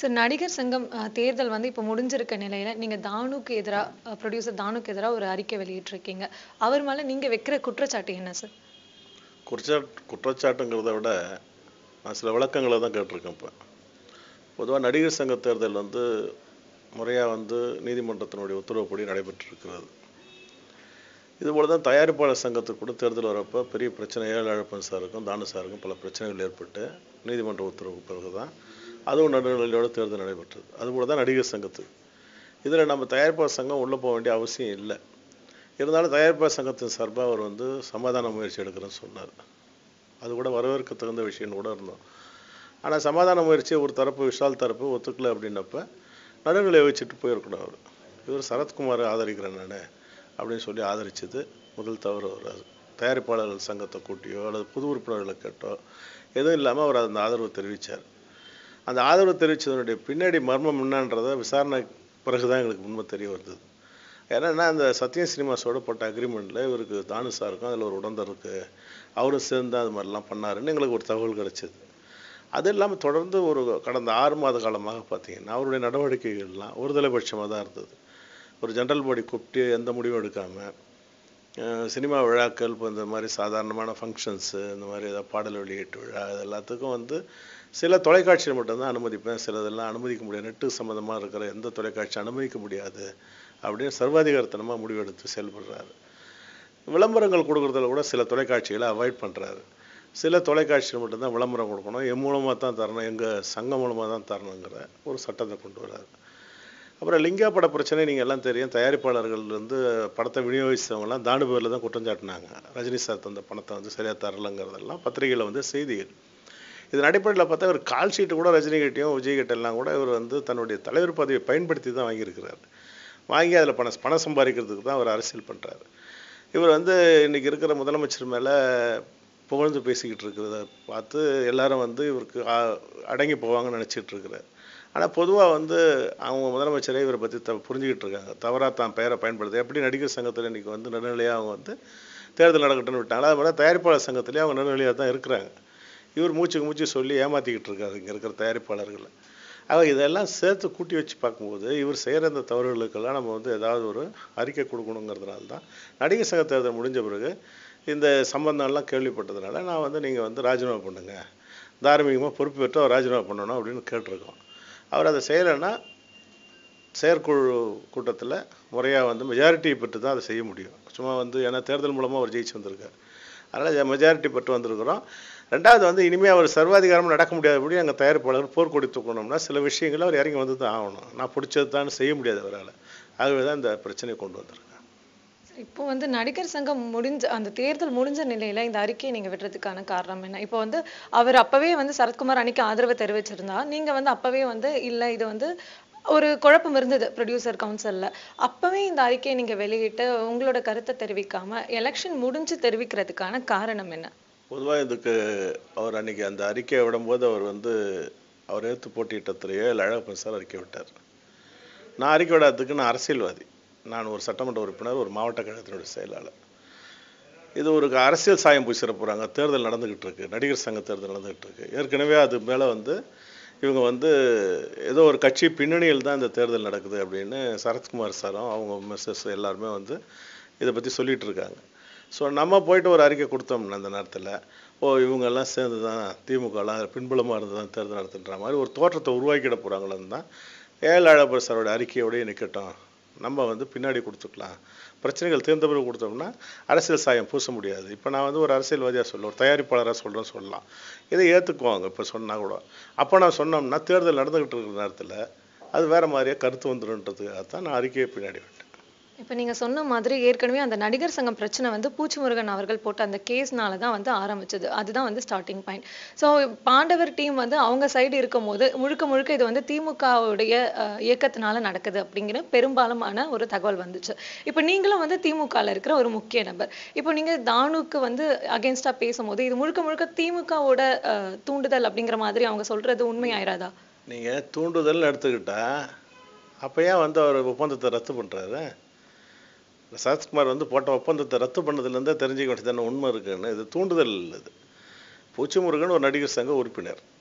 sir நடிகர் சங்கம் அஹ், தேர்தல் வந்து இப்போ முடிஞ்சிருக்க நிலையில நீங்க தானுக்கு எதிராக ப்ரொடியூசர் தானுக்கு எதிராக ஒரு அறிக்கை வெளியிட்டிருக்கீங்க அவர் மேல நீங்க வைக்கிற குற்றச்சாட்டு என்ன சார் குற்றச்சாட்டு குற்றச்சாட்டுங்கிறத விட நான் சில விளக்கங்களை தான் கேட்டிருக்கேன் இப்போ பொதுவாக நடிகர் சங்க தேர்தல் வந்து முறையாக வந்து நீதிமன்றத்தினுடைய உத்தரவுப்படி நடைபெற்றிருக்கிறது இதுபோல தான் தயாரிப்பாளர் சங்கத்துக்கு கூட தேர்தல் வரப்போ பெரிய பிரச்சனை ஏழு அழப்பன் சாருக்கும் தானு சாருக்கும் பல பிரச்சனைகள் ஏற்பட்டு நீதிமன்ற உத்தரவுக்கு பிறகு தான் அதுவும் நடுநிலையோட தேர்தல் நடைபெற்றது அதுபோல தான் நடிகர் சங்கத்துக்கு இதில் நம்ம தயாரிப்பாளர் சங்கம் உள்ளே போக வேண்டிய அவசியம் இல்லை இருந்தாலும் தயாரிப்பாளர் சங்கத்தின் சார்பாக அவர் வந்து சமாதான முயற்சி எடுக்கிறேன்னு சொன்னார் அது கூட வரவேற்க தகுந்த விஷயம்னு கூட இருந்தோம் ஆனால் சமாதான முயற்சியை ஒரு தரப்பு விஷால் தரப்பு ஒத்துக்கல அப்படின்னப்ப நடுநிலை வச்சுட்டு போயிருக்கணும் அவர் இவர் சரத்குமாரை ஆதரிக்கிறேன் நான் அப்படின்னு சொல்லி ஆதரிச்சது முதல் தவறு வராது தயாரிப்பாளர்கள் சங்கத்தை கூட்டியோ அல்லது புது உறுப்பினர்களை கேட்டோ எதுவும் இல்லாமல் அவர் அந்த ஆதரவு தெரிவித்தார் அந்த ஆதரவு தெரிவித்ததனுடைய பின்னாடி மர்மம் என்னன்றதை விசாரணை பிறகு தான் எங்களுக்கு உண்மை தெரிய வந்தது ஏன்னா அந்த சத்யம் சினிமாஸோட போட்ட அக்ரிமெண்ட்டில் இவருக்கு தானு சாருக்கும் அதில் ஒரு உடந்தர் இருக்கு அவரும் சேர்ந்து அது மாதிரிலாம் பண்ணாருன்னு எங்களுக்கு ஒரு தகவல் கிடைச்சது அது இல்லாமல் தொடர்ந்து ஒரு கடந்த ஆறு மாத காலமாக பார்த்தீங்கன்னா அவருடைய நடவடிக்கைகள்லாம் ஒருதலைபட்சமாக தான் இருந்தது ஒரு ஜென்ரல் பாடி கூப்பிட்டு எந்த முடிவும் எடுக்காமல் சினிமா விழாக்கள் இப்போ இந்த மாதிரி சாதாரணமான ஃபங்க்ஷன்ஸு இந்த மாதிரி ஏதாவது பாடல் வெளியீட்டு விழா இது எல்லாத்துக்கும் வந்து சில தொலைக்காட்சியில் மட்டும்தான் அனுமதிப்பேன் சிலதெல்லாம் அனுமதிக்க முடியாது நெட்டு சம்மந்தமாக இருக்கிற எந்த தொலைக்காட்சி அனுமதிக்க முடியாது அப்படின்னு சர்வாதிகாரத்தனமாக முடிவெடுத்து செயல்படுறாரு விளம்பரங்கள் கொடுக்குறதுல கூட சில தொலைக்காட்சிகளை அவாய்ட் பண்ணுறாரு சில தொலைக்காட்சியில் மட்டும்தான் விளம்பரம் கொடுக்கணும் என் மூலமாக தான் தரணும் எங்கள் சங்கம் மூலமாக தான் தரணுங்கிற ஒரு சட்டத்தை கொண்டு வராரு அப்புறம் லிங்கா பட பிரச்சனை நீங்கள் எல்லாம் தெரியும் தயாரிப்பாளர்கள் வந்து படத்தை விநியோகிச்சவங்கலாம் தானு பேரில் தான் குற்றம் சாட்டினாங்க ரஜினி சார் தந்த பணத்தை வந்து சரியாக தரலங்கிறதெல்லாம் பத்திரிகையில் வந்து செய்திகள் இதன் அடிப்படையில் பார்த்தா ஒரு கால் ஷீட்டு கூட ரஜினி கிட்டையும் விஜய் கிட்ட எல்லாம் கூட இவர் வந்து தன்னுடைய தலைவர் பதவியை பயன்படுத்தி தான் வாங்கியிருக்கிறார் வாங்கி அதில் பணம் பணம் சம்பாதிக்கிறதுக்கு தான் அவர் அரசியல் பண்ணுறாரு இவர் வந்து இன்னைக்கு இருக்கிற முதலமைச்சர் மேலே புகழ்ந்து பேசிக்கிட்டு இருக்கிறத பார்த்து எல்லாரும் வந்து இவருக்கு ஆ- அடங்கி போவாங்கன்னு நினச்சிட்டு இருக்கிறார் ஆனால் பொதுவாக வந்து அவங்க முதலமைச்சரே இவரை பற்றி த புரிஞ்சுக்கிட்டு இருக்காங்க தவறாக தான் பெயரை பயன்படுத்து எப்படி நடிகர் சங்கத்தில் இன்றைக்கி வந்து நடுநிலையாக அவங்க வந்து தேர்தல் நடக்கட்டும்னு விட்டாங்க அது மாதிரி தயாரிப்பாளர் சங்கத்திலேயே அவங்க நடுநிலையாக தான் இருக்கிறாங்க இவர் மூச்சுக்கு மூச்சு சொல்லி ஏமாற்றிக்கிட்டு இருக்காரு இங்கே இருக்கிற தயாரிப்பாளர்களை ஆக இதெல்லாம் சேர்த்து கூட்டி வச்சு பார்க்கும்போது இவர் செய்கிற இந்த தவறுகளுக்கெல்லாம் நம்ம வந்து ஏதாவது ஒரு அறிக்கை கொடுக்கணுங்கிறதுனால தான் நடிகர் சங்க தேர்தல் முடிஞ்ச பிறகு இந்த சம்பந்தம்லாம் கேள்விப்பட்டதுனால நான் வந்து நீங்கள் வந்து ராஜினாமா பண்ணுங்க தார்மீகமாக பொறுப்பு பெற்று அவர் ராஜினாமா பண்ணணும் அப்படின்னு கேட்டிருக்கோம் அவர் அதை செய்யலைன்னா செயற்குழு கூட்டத்தில் முறையாக வந்து மெஜாரிட்டியை பெற்று தான் அதை செய்ய முடியும் சும்மா வந்து ஏன்னா தேர்தல் மூலமாக அவர் ஜெயிச்சு வந்திருக்கார் அதனால் மெஜாரிட்டி பெற்று வந்திருக்கிறோம் ரெண்டாவது வந்து இனிமேல் அவர் சர்வாதிகாரம் நடக்க முடியாதபடி எங்கள் தயாரிப்பாளர் போர்க்கொடி தூக்கணும்னா சில விஷயங்களை அவர் இறங்கி வந்து தான் ஆகணும் நான் பிடிச்சது தான் செய்ய முடியாது அவரால் ஆகவே தான் இந்த பிரச்சனையை கொண்டு வந்திருக்கேன் இப்போ வந்து நடிகர் சங்கம் முடிஞ்ச அந்த தேர்தல் முடிஞ்ச நிலையில இந்த அறிக்கையை நீங்க விடுறதுக்கான காரணம் என்ன இப்போ வந்து அவர் அப்பவே வந்து சரத்குமார் அன்னைக்கு ஆதரவு தெரிவிச்சிருந்தா நீங்க வந்து அப்பவே வந்து இல்ல இது வந்து ஒரு குழப்பம் இருந்தது ப்ரொடியூசர் கவுன்சில்ல அப்பவே இந்த அறிக்கையை நீங்க வெளியிட்டு உங்களோட கருத்தை தெரிவிக்காம எலெக்ஷன் முடிஞ்சு தெரிவிக்கிறதுக்கான காரணம் என்ன பொதுவாக இதுக்கு அவர் அன்னைக்கு அந்த அறிக்கையை விடும்போது அவர் வந்து அவர் எடுத்து போட்டியிட்டத்திலேயே அழகப்பன் சார் அறிக்கை விட்டார் நான் அறிக்கை விடாததுக்கு நான் அரசியல்வாதி நான் ஒரு சட்டமன்ற உறுப்பினர் ஒரு மாவட்ட கழகத்தினுடைய செயலாளர் இது ஒரு அரசியல் சாயம் பூசிட போகிறாங்க தேர்தல் நடந்துக்கிட்டு இருக்கு நடிகர் சங்க தேர்தல் நடந்துக்கிட்டு இருக்கு ஏற்கனவே அது மேலே வந்து இவங்க வந்து ஏதோ ஒரு கட்சி பின்னணியில் தான் இந்த தேர்தல் நடக்குது அப்படின்னு சரத்குமார் சாரும் அவங்க மிஸ்ஸஸ் எல்லாருமே வந்து இதை பற்றி சொல்லிட்டு இருக்காங்க ஸோ நம்ம போயிட்டு ஒரு அறிக்கை கொடுத்தோம்னா அந்த நேரத்தில் ஓ இவங்கெல்லாம் சேர்ந்து தான் திமுகலாம் பின்புலமாக இருந்து தான் தேர்தல் நடத்துன்ற மாதிரி ஒரு தோற்றத்தை உருவாக்கிட போகிறாங்களன்னு தான் ஏழு அழகர் சாரோட அறிக்கையோடய நிற்கட்டும் நம்ம வந்து பின்னாடி கொடுத்துக்கலாம் பிரச்சனைகள் தீர்ந்த பிறகு கொடுத்தோம்னா அரசியல் சாயம் பூச முடியாது இப்போ நான் வந்து ஒரு அரசியல்வாதியாக சொல்ல ஒரு தயாரிப்பாளராக சொல்கிறேன்னு சொல்லலாம் இதை ஏற்றுக்குவாங்க இப்போ சொன்னால் கூட அப்போ நான் சொன்னோம்னா தேர்தல் நடந்துக்கிட்டு இருக்கிற நேரத்தில் அது வேறு மாதிரியே கருத்து வந்துடுன்றதுக்காக தான் நான் அறிக்கையை பின்னாடி விட்டேன் இப்ப நீங்க சொன்ன மாதிரி ஏற்கனவே அந்த நடிகர் சங்கம் பிரச்சனை வந்து பூச்சி முருகன் அவர்கள் போட்ட அந்த கேஸ்னால தான் வந்து ஆரம்பிச்சது அதுதான் வந்து starting point so Pandavar team வந்து அவங்க சைடு இருக்கும் போது முழுக்க முழுக்க இது வந்து திமுகவுடைய அஹ், இயக்கத்தினால நடக்குது அப்படிங்கிற பெரும்பாலுமான ஒரு தகவல் வந்துச்சு இப்போ நீங்களும் வந்து திமுகல இருக்கிற ஒரு முக்கிய நபர் இப்போ நீங்க தானுக்கு வந்து அகேன்ஸ்டா பேசும்போது இது முழுக்க முழுக்க திமுகவோட அஹ், தூண்டுதல் அப்படிங்கிற மாதிரி அவங்க சொல்றது உண்மையாயிராதா நீங்கள் தூண்டுதல்னு எடுத்துக்கிட்டா அப்போ ஏன் வந்து அவர் ஒப்பந்தத்தை ரத்து பண்ணுறாரு சரத்குமார் வந்து போட்ட ஒப்பந்தத்தை ரத்து பண்ணதுலேருந்தே தெரிஞ்சுக்க வேண்டியதான உண்மை இருக்குன்னு இது தூண்டுதல் இல்லை இது பூச்சி முருகன் ஒரு நடிகர் சங்க உறுப்பினர்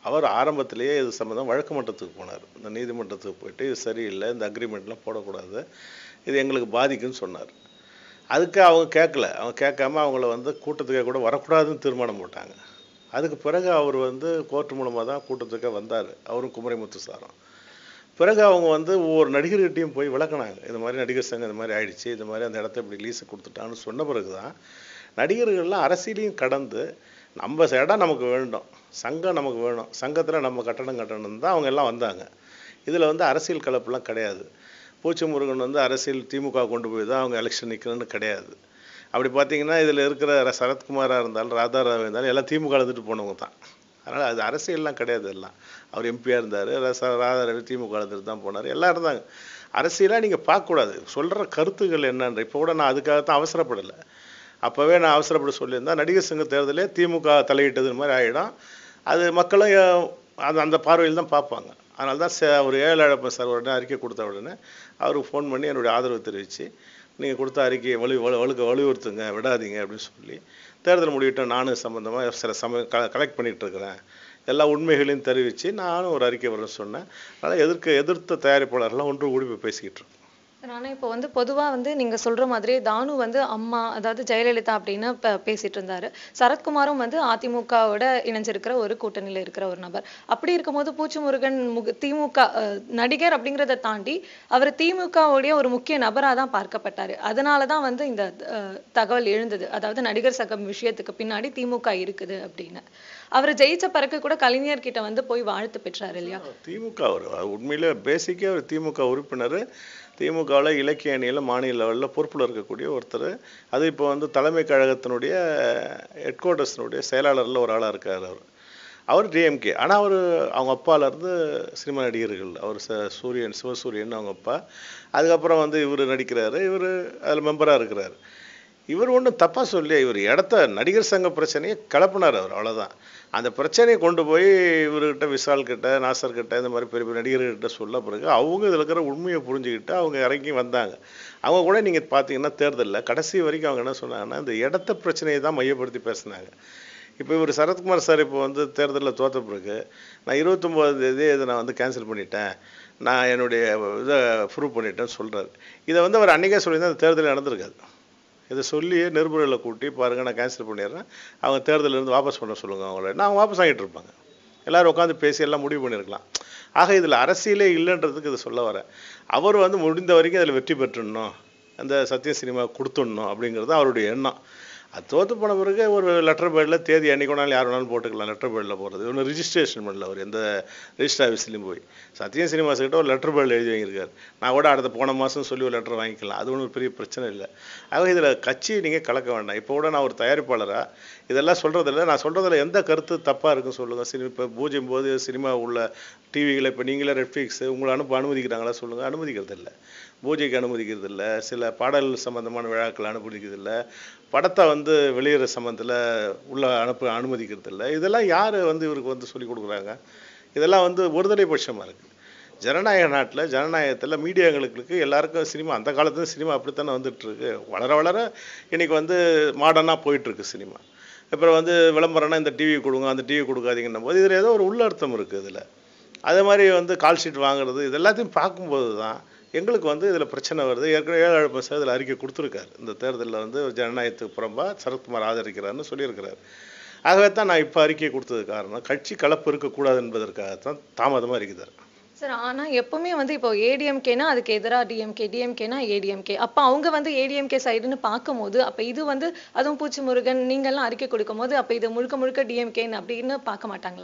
அவர் ஆரம்பத்திலேயே இது சம்மந்தம் வழக்கு மன்றத்துக்கு போனார் இந்த நீதிமன்றத்துக்கு போயிட்டு இது சரியில்லை இந்த அக்ரிமெண்ட்லாம் போடக்கூடாது இது எங்களுக்கு பாதிக்குன்னு சொன்னார் அதுக்கு அவங்க கேட்கல அவங்க கேட்காம அவங்கள வந்து கூட்டத்துக்கே கூட வரக்கூடாதுன்னு தீர்மானம் போட்டாங்க அதுக்கு பிறகு அவர் வந்து கோர்ட் மூலமாக தான் கூட்டத்துக்கே வந்தார் அவரும் குமரிமுத்து சாரும் பிறகு அவங்க வந்து ஒவ்வொரு நடிகர்கிட்டையும் போய் விளக்குனாங்க இது மாதிரி நடிகர் சங்கம் இந்த மாதிரி ஆயிடுச்சு இது மாதிரி அந்த இடத்த இப்படி லீஸை கொடுத்துட்டான்னு சொன்ன பிறகு தான் நடிகர்கள்லாம் அரசியலையும் கடந்து நம்ம இடம் நமக்கு வேண்டும் சங்கம் நமக்கு வேணும் சங்கத்தில் நம்ம கட்டணம் கட்டணும் தான் அவங்க எல்லாம் வந்தாங்க இதில் வந்து அரசியல் கலப்புலாம் கிடையாது பூச்சி முருகன் வந்து அரசியல் திமுக கொண்டு போய் தான் அவங்க எலெக்ஷன் நிற்கணும்னு கிடையாது அப்படி பார்த்தீங்கன்னா இதில் இருக்கிற ர- சரத்குமாராக இருந்தாலும் ராதாராவ் இருந்தாலும் எல்லாம் திமுக இருந்துட்டு போனவங்க தான் அதனால் அது அரசியல்லாம் கிடையாது எல்லாம் அவர் எம்பியாக இருந்தார் ராதாரவி திமுக இருந்துட்டு தான் போனார் எல்லாம் இருந்தாங்க அரசியலாக நீங்கள் பார்க்கக்கூடாது சொல்கிற கருத்துக்கள் என்னன்ற இப்போ கூட நான் அதுக்காகத்தான் அவசரப்படலை அப்போவே நான் அவசரப்பட சொல்லியிருந்தா நடிகர் சங்க தேர்தலே திமுக தலையிட்டது மாதிரி ஆகிடும் அது மக்களும் அஹ், அந்த அந்த பார்வையில் தான் பார்ப்பாங்க அதனால தான் ச- ஒரு ஏழு அழப்ப சார் உடனே அறிக்கை கொடுத்த உடனே அவருக்கு ஃபோன் பண்ணி என்னுடைய ஆதரவு தெரிவித்து நீங்கள் கொடுத்த அறிக்கையை வலு வலு வலுக்க வலியுறுத்துங்க விடாதீங்க அப்படின்னு சொல்லி தேர்தல் முடிவிட்ட நானும் சம்மந்தமாக சில சமயம் க கலெக்ட் பண்ணிகிட்டு இருக்கிறேன் எல்லா உண்மைகளையும் தெரிவித்து நானும் ஒரு அறிக்கை வரேன்னு சொன்னேன் அதனால் எதிர்க்க எதிர்த்த தயாரிப்பாளர்லாம் ஒன்று கூடி போய் பேசிக்கிட்டு இருக்கோம் சார், ஆனா இப்போ வந்து பொதுவா வந்து நீங்க சொல்ற மாதிரி தானு வந்து அம்மா அதாவது ஜெயலலிதா அப்படின்னு ப- பேசிட்டு இருந்தாரு சரத்குமாரும் வந்து அதிமுகவோட இணைஞ்சிருக்கிற ஒரு கூட்டணியில இருக்கிற ஒரு நபர் அப்படி இருக்கும்போது பூச்சிமுருகன் முக திமுக அஹ், நடிகர் அப்படிங்கிறத தாண்டி அவர் திமுகவுடைய ஒரு முக்கிய நபரா தான் பார்க்கப்பட்டாரு அதனால தான் வந்து இந்த அஹ், தகவல் எழுந்தது அதாவது நடிகர் சங்கம் விஷயத்துக்கு பின்னாடி திமுக இருக்குது அப்படின்னு அவர் ஜெயிச்ச பிறகு கூட கலைஞர் கிட்ட வந்து போய் வாழ்த்து பெற்றாரு இல்லையா திமுக அவர் உண்மையிலே பேசிக்கே அவர் திமுக உறுப்பினர் திமுகவில் இலக்கிய அணியில் மாநில லெவலில் பொறுப்பில் இருக்கக்கூடிய ஒருத்தர் அது இப்போ வந்து தலைமை கழகத்தினுடைய ஹெட் குவார்ட்டர்ஸினுடைய செயலாளரில் ஒரு ஆளாக இருக்கார் அவர் அவர் டிஎம்கே ஆனால் அவர் அவங்க அப்பால இருந்து சினிமா நடிகர்கள் அவர் ச சூரியன் சிவசூரியன் அவங்க அப்பா அதுக்கப்புறம் வந்து இவர் நடிக்கிறாரு இவர் அதில் மெம்பராக இருக்கிறாரு இவர் ஒன்றும் தப்பாக சொல்லி இவர் இடத்த நடிகர் சங்க பிரச்சனையை கிளப்பினார் அவர் அவ்வளோதான் அந்த பிரச்சனையை கொண்டு போய் இவர்கிட்ட விஷால் கிட்ட நாசர் கிட்ட இந்த மாதிரி பெரிய பெரிய நடிகர்கிட்ட சொல்ல பிறகு அவங்க இதில் இருக்கிற உண்மையை புரிஞ்சுக்கிட்டு அவங்க இறங்கி வந்தாங்க அவங்க கூட நீங்கள் பார்த்தீங்கன்னா தேர்தலில் கடைசி வரைக்கும் அவங்க என்ன சொன்னாங்கன்னா இந்த இடத்த பிரச்சனையை தான் மையப்படுத்தி பேசினாங்க இப்போ இவர் சரத்குமார் சார் இப்போ வந்து தேர்தலில் தோத்த பிறகு நான் இருபத்தொம்போதாம் தேதி இதை நான் வந்து கேன்சல் பண்ணிட்டேன் நான் என்னுடைய இதை ப்ரூவ் பண்ணிட்டேன்னு சொல்கிறாரு இதை வந்து அவர் அன்றைக்கே சொல்லியிருந்தா அந்த தேர்தல் நடந்திருக்காது இதை சொல்லி நிருபர்களை கூட்டி பாருங்க நான் கேன்சல் பண்ணிடுறேன் அவங்க தேர்தல்ல இருந்து வாபஸ் பண்ண சொல்லுங்க அவங்கள நான் வாபஸ் வாங்கிட்டு இருப்பாங்க எல்லாரும் உட்காந்து பேசி எல்லாம் முடிவு பண்ணியிருக்கலாம் ஆக இதில் அரசியலே இல்லைன்றதுக்கு இதை சொல்ல வரேன் அவர் வந்து முடிந்த வரைக்கும் அதில் வெற்றி பெற்றுடணும் அந்த சத்ய சினிமா கொடுத்துடணும் அப்படிங்கிறது அவருடைய எண்ணம் அது தோற்று போன பிறகு ஒரு லெட்டர் பேடில் தேதி என்னைக்கு வேணாலும் யார் வேணாலும் போட்டுக்கலாம் லெட்டர் பேடில் போகிறது ஒன்றும் ரிஜிஸ்ட்ரேஷன் பண்ணல அவர் எந்த ரிஜிஸ்டர் ஆஃபீஸ்லையும் போய் சத்யம் சினிமாஸ் கிட்ட ஒரு லெட்டர் பேடில் எழுதி வாங்கியிருக்காரு நான் கூட அடுத்த போன மாதம் சொல்லி ஒரு லெட்டர் வாங்கிக்கலாம் அது ஒன்றும் பெரிய பிரச்சனை இல்லை ஆக இதில் கட்சி நீங்கள் கலக்க வேண்டாம் இப்போ கூட நான் ஒரு தயாரிப்பாளராக இதெல்லாம் சொல்கிறதில்ல நான் சொல்கிறதுல எந்த கருத்து தப்பாக இருக்குன்னு சொல்லுங்கள் சினி இப்போ பூஜ்யம் போது சினிமா உள்ள டிவிகளை இப்போ நீங்களே நெட்ஃப்ளிக்ஸ் உங்களை அனுப்ப அனுமதிக்கிறாங்களா சொல்லுங்கள் அனுமதிக்கிறது இல்லை பூஜைக்கு அனுமதிக்கிறது இல்லை சில பாடல் சம்பந்தமான விழாக்கள் அனுமதிக்கிறது இல்லை படத்தை வந்து வெளியிற சம்பந்தத்தில் உள்ள அனுப்ப அனுமதிக்கிறது இல்லை இதெல்லாம் யார் வந்து இவருக்கு வந்து சொல்லி கொடுக்குறாங்க இதெல்லாம் வந்து ஒருதலை பட்சமாக இருக்குது ஜனநாயக நாட்டில் ஜனநாயகத்தில் மீடியாங்களுக்கு எல்லாருக்கும் சினிமா அந்த காலத்துல சினிமா அப்படித்தானே வந்துட்டு இருக்கு வளர வளர இன்னைக்கு வந்து மாடர்னாக போயிட்டுருக்கு சினிமா அப்புறம் வந்து விளம்பரம்னா இந்த டிவி கொடுங்க அந்த டிவி கொடுக்காதீங்கன்னும் போது இதில் ஏதோ ஒரு உள்ளர்த்தம் இருக்குது இதில் அதே மாதிரி வந்து கால் ஷீட் வாங்குறது இது எல்லாத்தையும் பார்க்கும்போது தான் எங்களுக்கு வந்து இதில் பிரச்சனை வருது ஏற்கனவே ஏழு ஏழு பர்சன்ட் இதில் அறிக்கை கொடுத்துருக்காரு இந்த தேர்தலில் வந்து ஜனநாயகத்துக்கு புறம்பா சரத்குமார் ஆதரிக்கிறாருன்னு சொல்லியிருக்கிறாரு ஆகவே தான் நான் இப்போ அறிக்கை கொடுத்தது காரணம் கட்சி கலப்பு இருக்கக்கூடாது என்பதற்காகத்தான் தாமதமாக இருக்குது சார் ஆனா எப்பவுமே வந்து இப்போ ஏடிஎம்கேனா அதுக்கு எதிரா டிஎம்கே டிஎம்கேனா ஏடிஎம்கே அப்ப அவங்க வந்து ஏடிஎம்கே சைடுன்னு பார்க்கும்போது அப்ப இது வந்து அதுவும் பூச்சி முருகன் நீங்கெல்லாம் அறிக்கை கொடுக்கும்போது அப்ப இது முழுக்க முழுக்க டிஎம்கேன்னு அப்படின்னு பார்க்க மாட்டாங்களா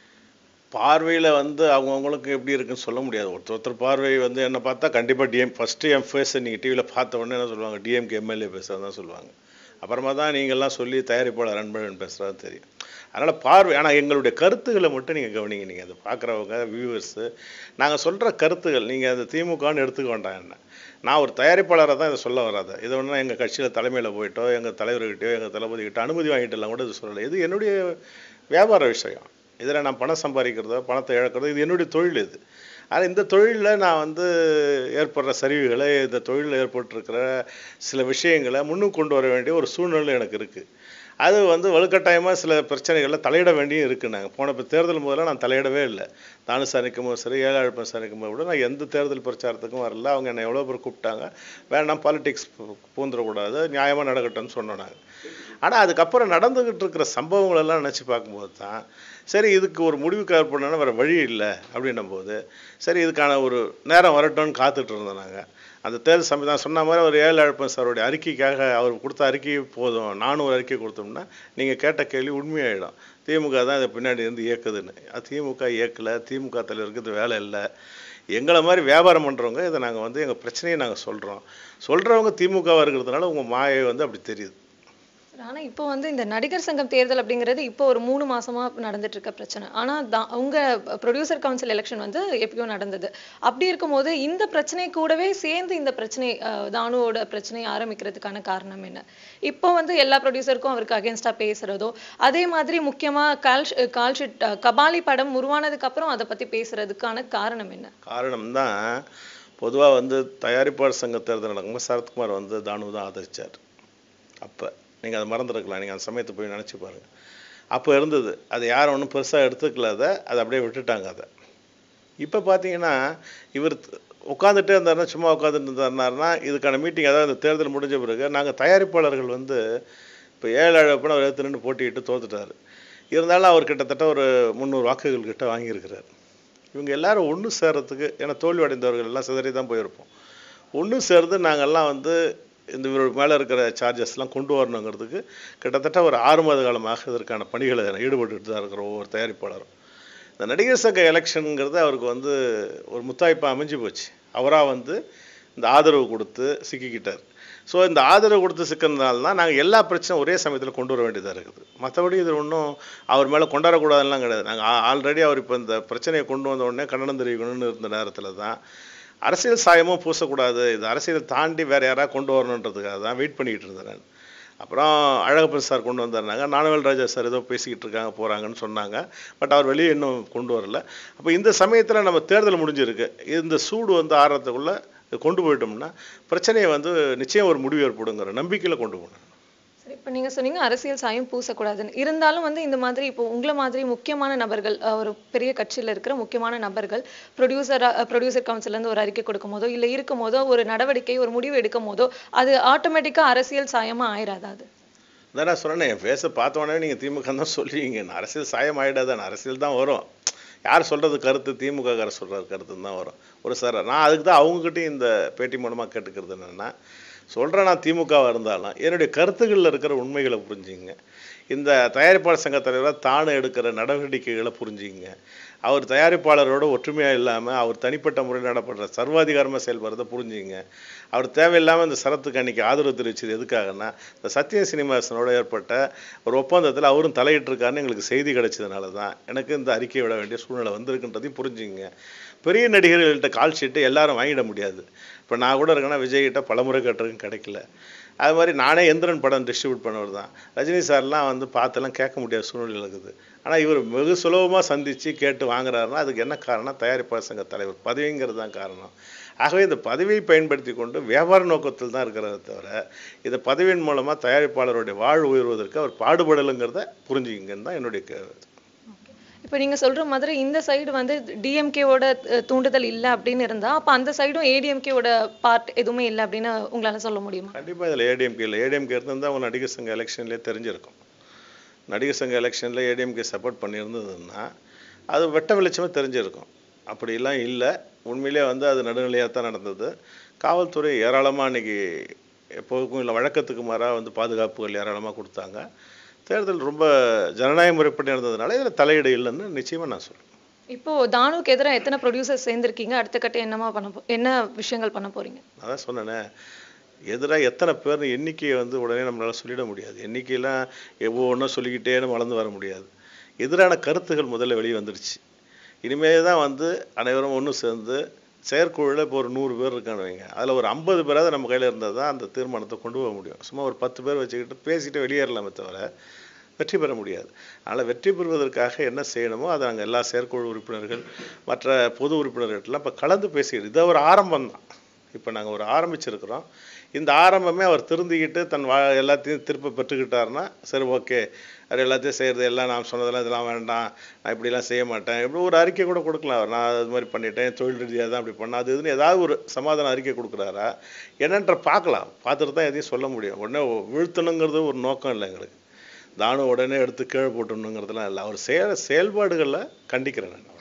பார்வையில் வந்து அவங்கவுங்களுக்கு எப்படி இருக்குன்னு சொல்ல முடியாது ஒருத்தர் ஒருத்தர் பார்வை வந்து என்ன பார்த்தா கண்டிப்பாக டிஎம் ஃபஸ்ட்டு என் ஃபேஸை நீங்கள் டிவியில் பார்த்த உடனே என்ன சொல்லுவாங்க டிஎம்கே எம்எல்ஏ பேசுகிறதா தான் சொல்லுவாங்க அப்புறமா தான் நீங்கள்லாம் சொல்லி தயாரிப்பாளர் அன்பழகன் பேசுகிறது தெரியும் அதனால் பார்வை ஆனால் எங்களுடைய கருத்துக்களை மட்டும் நீங்கள் கவனிங்க நீங்கள் அதை பார்க்குறவங்க வியூவர்ஸு நாங்கள் சொல்கிற கருத்துக்கள் நீங்கள் அந்த திமுகன்னு எடுத்துக்க வேண்டாம் என்ன நான் ஒரு தயாரிப்பாளராக தான் இதை சொல்ல வராது இதை ஒன்றா எங்கள் கட்சியில் தலைமையில் போயிட்டோ எங்கள் தலைவர்கிட்டயோ எங்கள் தளபதிகிட்ட அனுமதி வாங்கிட்டு எல்லாம் கூட இது சொல்லலை இது என்னுடைய வியாபார விஷயம் இதில் நான் பணம் சம்பாதிக்கிறதோ பணத்தை இழக்கிறதோ இது என்னுடைய தொழில் இது ஆனால் இந்த தொழிலில் நான் வந்து ஏற்படுற சரிவுகளை இந்த தொழிலில் ஏற்பட்டிருக்கிற சில விஷயங்களை முன்னுக்கு கொண்டு வர வேண்டிய ஒரு சூழ்நிலை எனக்கு இருக்குது அது வந்து வலுக்கட்டாயமாக சில பிரச்சனைகளில் தலையிட வேண்டியும் இருக்குது நாங்கள் போன இப்போ தேர்தல் முதல்ல நான் தலையிடவே இல்லை தானு சாணிக்கும் போது சரி ஏழாழ்ப்பம் சாணிக்கும் போது கூட நான் எந்த தேர்தல் பிரச்சாரத்துக்கும் வரல அவங்க என்னை எவ்வளோ பேர் கூப்பிட்டாங்க வேண்டாம் பாலிடிக்ஸ் பூந்துடக்கூடாது நியாயமாக நடக்கட்டும்னு சொன்னோம் நாங்கள் ஆனால் அதுக்கப்புறம் நடந்துக்கிட்டு இருக்கிற சம்பவங்கள் எல்லாம் நினச்சி பார்க்கும்போது தான் சரி இதுக்கு ஒரு முடிவுக்கு ஏற்படணும்னா வேறு வழி இல்லை அப்படின்னும் போது சரி இதுக்கான ஒரு நேரம் வரட்டும்னு காத்துட்டு இருந்தோம் நாங்கள் அந்த தேர்தல் சமயம் நான் சொன்ன மாதிரி ஒரு ஏழு அழப்பன் சாருடைய அறிக்கைக்காக அவர் கொடுத்த அறிக்கை போதும் நானும் ஒரு அறிக்கை கொடுத்தோம்னா நீங்கள் கேட்ட கேள்வி உண்மையாயிடும் திமுக தான் இதை பின்னாடி இருந்து இயக்குதுன்னு அது திமுக இயக்கலை திமுக தலைவருக்கு இது வேலை இல்லை எங்களை மாதிரி வியாபாரம் பண்ணுறவங்க இதை நாங்கள் வந்து எங்கள் பிரச்சனையை நாங்கள் சொல்கிறோம் சொல்கிறவங்க திமுகவாக இருக்கிறதுனால உங்கள் மாயை வந்து அப்படி தெரியுது ஆனா இப்போ வந்து இந்த நடிகர் சங்கம் தேர்தல் அப்படிங்கிறது இப்போ ஒரு மூணு மாசமா நடந்துட்டு இருக்க பிரச்சனை ஆனா தா- உங்க ப்ரொடியூசர் கவுன்சில் எலெக்ஷன் வந்து எப்பயோ நடந்தது அப்படி இருக்கும்போது இந்த பிரச்சனை கூடவே சேர்ந்து இந்த பிரச்சனை அஹ், தானுவோட பிரச்சனை ஆரம்பிக்கிறதுக்கான காரணம் என்ன இப்போ வந்து எல்லா ப்ரொடியூசருக்கும் அவருக்கு அகேன்ஸ்டா பேசுறதோ அதே மாதிரி முக்கியமா கால் கால்ஷீட் கபாலி படம் உருவானதுக்கு அப்புறம் அதை பத்தி பேசுறதுக்கான காரணம் என்ன காரணம் தான் பொதுவாக வந்து தயாரிப்பாளர் சங்க தேர்தல் நடக்கும்போது சரத்குமார் வந்து தானு தான் ஆதரிச்சார் அப்போ நீங்கள் அதை மறந்துருக்கலாம் நீங்கள் அந்த சமயத்தை போய் நினச்சி பாருங்கள் அப்போ இருந்தது அது யாரும் ஒன்றும் பெருசாக எடுத்துக்கல அதை அதை அப்படியே விட்டுட்டாங்க அதை இப்போ பார்த்தீங்கன்னா இவர் உட்காந்துட்டே இருந்தாருன்னா சும்மா உட்காந்துட்டு இருந்தாருன்னா இதுக்கான மீட்டிங் அதாவது இந்த தேர்தல் முடிஞ்ச பிறகு நாங்கள் தயாரிப்பாளர்கள் வந்து இப்போ ஏழு அழப்புன்னு அவர் எடுத்து நின்று போட்டியிட்டு தோத்துட்டார் இருந்தாலும் அவர் கிட்டத்தட்ட ஒரு முந்நூறு வாக்குகள் கிட்ட வாங்கியிருக்கிறார் இவங்க எல்லாரும் ஒன்று சேர்றதுக்கு ஏன்னா தோல்வி அடைந்தவர்கள் எல்லாம் சிதறி தான் போயிருப்போம் ஒன்று சேர்ந்து நாங்கள்லாம் வந்து இந்த இவர் மேலே இருக்கிற சார்ஜஸ்லாம் கொண்டு வரணுங்கிறதுக்கு கிட்டத்தட்ட ஒரு ஆறு மாத காலமாக இதற்கான பணிகளை ஈடுபட்டுட்டு தான் இருக்கிற ஒவ்வொரு தயாரிப்பாளரும் இந்த நடிகர் சங்க எலெக்ஷனுங்கிறது அவருக்கு வந்து ஒரு முத்தாய்ப்பாக அமைஞ்சு போச்சு அவராக வந்து இந்த ஆதரவு கொடுத்து சிக்கிக்கிட்டார் ஸோ இந்த ஆதரவு கொடுத்து சிக்கிறதுனால தான் நாங்கள் எல்லா பிரச்சனையும் ஒரே சமயத்தில் கொண்டு வர வேண்டியதாக இருக்குது மற்றபடி இது ஒன்றும் அவர் மேலே கொண்டாடக்கூடாதுலாம் கிடையாது நாங்கள் ஆல்ரெடி அவர் இப்போ இந்த பிரச்சனையை கொண்டு வந்த உடனே கண்டனம் தெரிவிக்கணும்னு இருந்த நேரத்தில் தான் அரசியல் சாயமும் பூசக்கூடாது இது அரசியல் தாண்டி வேறு யாராவது கொண்டு வரணுன்றதுக்காக தான் வெயிட் பண்ணிக்கிட்டு இருந்தேன் நான் அப்புறம் அழகப்பன் சார் கொண்டு வந்தாருனாங்க நானவேல் ராஜா சார் ஏதோ பேசிக்கிட்டு இருக்காங்க போகிறாங்கன்னு சொன்னாங்க பட் அவர் வெளியே இன்னும் கொண்டு வரல அப்போ இந்த சமயத்தில் நம்ம தேர்தல் முடிஞ்சிருக்கு இந்த சூடு வந்து ஆறத்துக்குள்ளே கொண்டு போயிட்டோம்னா பிரச்சனையை வந்து நிச்சயம் ஒரு முடிவு ஏற்படுங்கிற நம்பிக்கையில் கொண்டு போகணும் சரி இப்போ நீங்க சொன்னீங்க அரசியல் சாயம் பூசக்கூடாதுன்னு இருந்தாலும் வந்து இந்த மாதிரி இப்போ உங்களை மாதிரி முக்கியமான நபர்கள் அஹ், ஒரு பெரிய கட்சியில இருக்கிற முக்கியமான நபர்கள் ப்ரொடியூசர் ப்ரொடியூசர் கவுன்சில்ல இருந்து ஒரு அறிக்கை கொடுக்கும் போதோ இல்ல இருக்கும் போதோ ஒரு நடவடிக்கை ஒரு முடிவு எடுக்கும் போதோ அது ஆட்டோமேட்டிக்கா அரசியல் சாயமா ஆயிராதா அது அதான் நான் சொன்னேன் என் ஃபேஸை பார்த்த உடனே நீங்கள் திமுக தான் சொல்லுவீங்க நான் அரசியல் சாயம் ஆகிடாதான் அரசியல் தான் வரும் யார் சொல்கிறது கருத்து திமுக கார சொல்கிற கருத்து தான் வரும் ஒரு சார் நான் அதுக்கு தான் அவங்ககிட்டயும் இந்த பேட்டி மூலமாக கேட்டுக்கிறது என்னென்னா சொல்கிறேன் நான் திமுகவாக இருந்தாலும் என்னுடைய கருத்துக்களில் இருக்கிற உண்மைகளை புரிஞ்சுங்க இந்த தயாரிப்பாளர் சங்க தலைவராக தானே எடுக்கிற நடவடிக்கைகளை புரிஞ்சுங்க அவர் தயாரிப்பாளரோட ஒற்றுமையாக இல்லாமல் அவர் தனிப்பட்ட முறையில் நடப்படுற சர்வாதிகாரமாக செயல்படுறதை புரிஞ்சுங்க அவர் தேவையில்லாமல் இந்த சரத்துக்கு அன்னைக்கு ஆதரவு தெரிவிச்சது எதுக்காகன்னா இந்த சத்ய சினிமாசனோட ஏற்பட்ட ஒரு ஒப்பந்தத்தில் அவரும் தலையிட்டிருக்காருன்னு எங்களுக்கு செய்தி கிடைச்சதுனால தான் எனக்கு இந்த அறிக்கை விட வேண்டிய சூழ்நிலை வந்திருக்குன்றதையும் புரிஞ்சுங்க பெரிய நடிகர்கள்ட்ட கால் ஷீட்டு எல்லாரும் வாங்கிட முடியாது இப்போ நான் கூட இருக்கேன்னா விஜய்கிட்ட பலமுறை கேட்டிருக்கேன் கிடைக்கல அது மாதிரி நானே எந்திரன் படம் டிஸ்ட்ரிபியூட் பண்ணவர் தான் ரஜினி சார்லாம் வந்து பார்த்தெல்லாம் கேட்க முடியாத சூழ்நிலை இருக்குது ஆனால் இவர் வெகு சுலபமாக சந்தித்து கேட்டு வாங்குறாருன்னா அதுக்கு என்ன காரணம் தயாரிப்பாளர் சங்க தலைவர் பதவிங்கிறது தான் காரணம் ஆகவே இந்த பதவியை பயன்படுத்தி கொண்டு வியாபார நோக்கத்தில் தான் இருக்கிறத தவிர இந்த பதவியின் மூலமாக தயாரிப்பாளருடைய வாழ் உயர்வதற்கு அவர் பாடுபடலைங்கிறத புரிஞ்சுக்கிங்கன்னு தான் என்னுடைய கே- இப்போ நீங்க சொல்ற மாதிரி இந்த சைடு வந்து டிஎம்கேவோட தூண்டுதல் இல்ல அப்படின்னு இருந்தா அப்ப அந்த சைடும் ஏடிஎம்கேவோட பார்ட் எதுவுமே இல்ல அப்படின்னு உங்களால சொல்ல முடியுமா கண்டிப்பாக இதில் ஏடிஎம்கே இல்லை ஏடிஎம்கே இருந்தால் அவங்க நடிகர் சங்க எலெக்ஷன்லேயே தெரிஞ்சிருக்கும் நடிகர் சங்க எலெக்ஷனில் ஏடிஎம்கே சப்போர்ட் பண்ணியிருந்ததுன்னா அது வெட்ட வெளிச்சமாக தெரிஞ்சிருக்கும் அப்படிலாம் இல்லை உண்மையிலே வந்து அது நடுநிலையாக தான் நடந்தது காவல்துறை ஏராளமாக இன்னைக்கு எப்போதுக்கும் இல்லை வழக்கத்துக்கு மாறாக வந்து பாதுகாப்புகள் ஏராளமாக கொடுத்தாங்க தேர்தல் ரொம்ப ஜனநாயக முறைப்படி நடந்ததுனால இதில் தலையீடு இல்லைன்னு நிச்சயமாக நான் சொல்கிறேன் இப்போ தானுக்கு எதிராக எத்தனை ப்ரொடியூசர்ஸ் சேர்ந்திருக்கீங்க அடுத்த கட்ட என்னமா பண்ண போ என்ன விஷயங்கள் பண்ண போறீங்க அதான் சொன்னேனே எதிராக எத்தனை பேர் எண்ணிக்கையை வந்து உடனே நம்மளால சொல்லிட முடியாது எண்ணிக்கையெல்லாம் ஒவ்வொன்றும் சொல்லிக்கிட்டே நம்ம வளர்ந்து வர முடியாது எதிரான கருத்துகள் முதல்ல வெளியே வந்துடுச்சு இனிமே தான் வந்து அனைவரும் ஒன்று சேர்ந்து செயற்குழுவில் இப்போ ஒரு நூறு பேர் இருக்கான்னு வைங்க அதில் ஒரு ஐம்பது பேராவது நம்ம கையில் இருந்தால் தான் அந்த தீர்மானத்தை கொண்டு போக முடியும் சும்மா ஒரு பத்து பேர் வச்சுக்கிட்டு பேசிட்டு வெளியேறலாமே தவிர வெற்றி பெற முடியாது அதனால் வெற்றி பெறுவதற்காக என்ன செய்யணுமோ அதை நாங்கள் எல்லா செயற்குழு உறுப்பினர்கள் மற்ற பொது உறுப்பினர்கள்ட்டலாம் இப்போ கலந்து பேசிக்கிட்டு இது ஒரு ஆரம்பம் தான் இப்போ நாங்கள் ஒரு ஆரம்பிச்சிருக்கிறோம் இந்த ஆரம்பமே அவர் திருந்திக்கிட்டு தன் வா எல்லாத்தையும் திருப்ப பெற்றுக்கிட்டாருன்னா சரி ஓகே அவர் எல்லாத்தையும் செய்கிறது எல்லாம் நான் சொன்னதெல்லாம் இதெல்லாம் வேண்டாம் நான் இப்படிலாம் செய்ய மாட்டேன் இப்படி ஒரு அறிக்கை கூட கொடுக்கலாம் அவர் நான் அது மாதிரி பண்ணிட்டேன் தொழில் ரீதியாக தான் அப்படி பண்ணேன் அது இதுன்னு ஏதாவது ஒரு சமாதான அறிக்கை கொடுக்குறாரா என்னன்ற பார்க்கலாம் பார்த்துட்டு தான் எதையும் சொல்ல முடியும் உடனே வீழ்த்தணுங்கிறது ஒரு நோக்கம் இல்லை எங்களுக்கு தானு உடனே எடுத்து கீழே போட்டுணுங்கிறதுலாம் இல்லை அவர் செயல் செயல்பாடுகளில் கண்டிக்கிறேன் நான்